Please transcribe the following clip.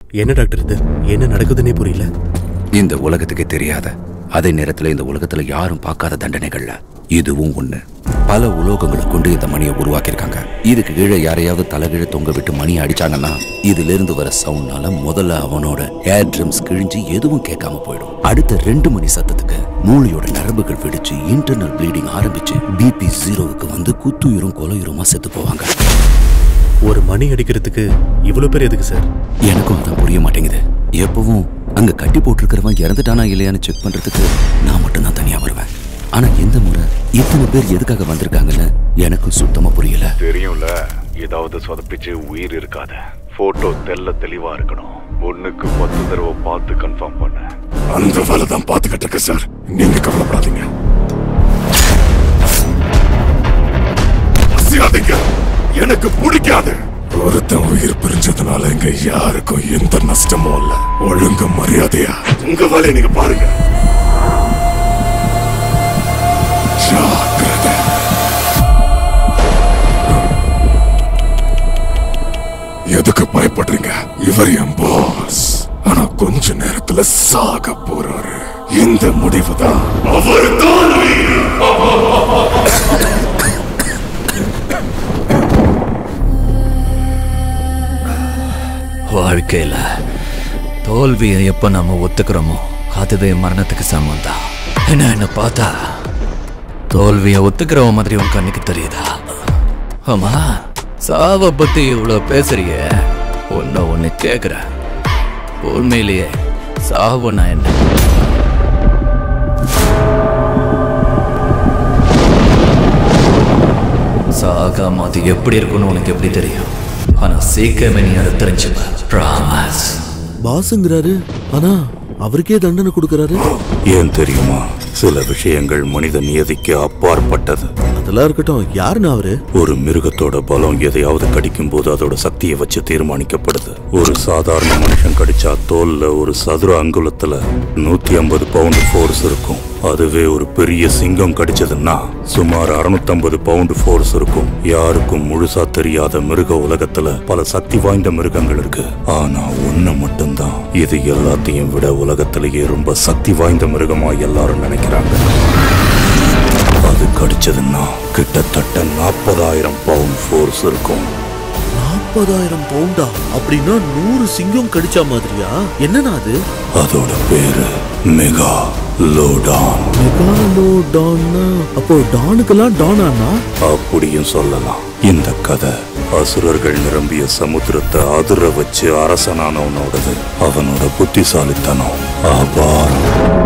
என்ன டாக்டர் இது என்ன நடக்குதுன்னே புரியல இந்த உலகத்துக்கே தெரியாத அதே நேரத்துல இந்த உலகத்துல யாரும் பார்க்காத தண்டனைகள்ல இதுவும் ஒண்ணு பல உலோகங்களை கொண்டு இந்த மணியை உருவாக்கியிருக்காங்க இதுக்கு கீழே யாரையாவது தலைகீழ தொங்க விட்டு மணி அடிச்சாங்கன்னா இதுல இருந்து வர சவுண்ட்னால முதல்ல அவனோட ஏர் ட்ரம்ஸ் கிழிஞ்சு எதுவும் கேட்காம போயிடும் அடுத்த ரெண்டு மணி சத்தத்துக்கு மூளையோட நரம்புகள் வெடிச்சு இன்டர்னல் ப்ளீடிங் ஆரம்பிச்சு பிபி ஜீரோவுக்கு வந்து குத்துயிரும் கொலையுருமா செத்து போவாங்க ஒரு மணி அடிக்கிறதுக்கு இவ்வளவு பேர் எதுக்கு சார் எனக்கும் அதான் புரிய மாட்டேங்குது எப்பவும் அங்க கட்டி போட்டிருக்கிறவன் இறந்துட்டானா இல்லையான்னு செக் பண்றதுக்கு நான் மட்டும் தான் தனியா வருவேன் ஆனா இந்த முறை இத்தனை பேர் எதுக்காக வந்திருக்காங்கன்னு எனக்கும் சுத்தமா புரியல தெரியும்ல ஏதாவது சொதப்பிச்சு உயிர் இருக்காத போட்டோ தெல்ல தெளிவா இருக்கணும் ஒண்ணுக்கு பத்து தடவை பார்த்து கன்ஃபார்ம் பண்ண அந்த வேலை தான் பார்த்துக்கிட்டு இருக்கு சார் நீங்க கவலைப்படாதீங்க அசையாதீங்க எனக்கு பிடிக்காது ஒருத்தன் உயிர் பிரிஞ்சதுனால இங்க யாருக்கும் எந்த நஷ்டமும் இல்ல ஒழுங்கு மரியாதையா உங்க வேலையை நீங்க பாருங்க ஜாக்கிரதை. எதுக்கு பயப்படுறீங்க இவர் என் பாஸ் ஆனா கொஞ்ச நேரத்துல சாக போறாரு இந்த முடிவு தான் அவர் வாழ்க்கையில தோல்வியை எப்ப நாம ஒத்துக்கிறோமோ அதுவே மரணத்துக்கு சமம் தான் என்ன என்ன பார்த்தா தோல்வியை ஒத்துக்கிறவ மாதிரி உன் கண்ணுக்கு தெரியுதா ஆமா சாவை பத்தி இவ்வளவு பேசுறிய ஒன்ன ஒண்ணு கேக்குற உண்மையிலேயே சாவுனா என்ன சாகாம அது எப்படி இருக்கும்னு உனக்கு எப்படி தெரியும் ஆனா சீக்கிரமே நீ அதை தெரிஞ்சுப்ப ப்ராமஸ் பாசுங்கிறாரு ஆனா அவருக்கே தண்டனை கொடுக்கறாரு ஏன் தெரியுமா சில விஷயங்கள் மனித நியதிக்கு அப்பாற்பட்டது அதெல்லாம் இருக்கட்டும் யாருன்னு அவரு ஒரு மிருகத்தோட பலம் எதையாவது கடிக்கும் போது அதோட சக்தியை வச்சு தீர்மானிக்கப்படுது ஒரு சாதாரண மனுஷன் கடிச்சா தோல்ல ஒரு சதுர அங்குலத்துல நூத்தி ஐம்பது பவுண்ட் ஃபோர்ஸ் இருக்கும் அதுவே ஒரு பெரிய சிங்கம் கடிச்சதுன்னா சுமார் 650 பவுண்ட் ஃபோர்ஸ் இருக்கும் யாருக்கும் முழுசா தெரியாத மிருக உலகத்துல பல சக்தி வாய்ந்த மிருகங்கள் இருக்கு ஆனா ஒண்ணு மட்டும்தான் இது எல்லாத்தையும் விட உலகத்திலேயே ரொம்ப சக்தி வாய்ந்த மிருகமா எல்லாரும் நினைக்கிறாங்க அது கடிச்சதுன்னா கிட்டத்தட்ட நாற்பதாயிரம் பவுண்ட் ஃபோர்ஸ் இருக்கும் நாற்பதாயிரம் பவுண்டா அப்படின்னா நூறு சிங்கம் கடிச்சா மாதிரியா என்னன்னா அது அதோட பேரு மெகா லோடான் மெகாலோ டான்னா அப்போ டானுக்கெல்லாம் டானானா அப்படியும் சொல்லலாம் இந்த கதை அசுரர்கள் நிரம்பிய சமுத்திரத்தை அதிர வச்சு அரசனானவனோடது அவனோட புத்திசாலித்தனம் அபாரம்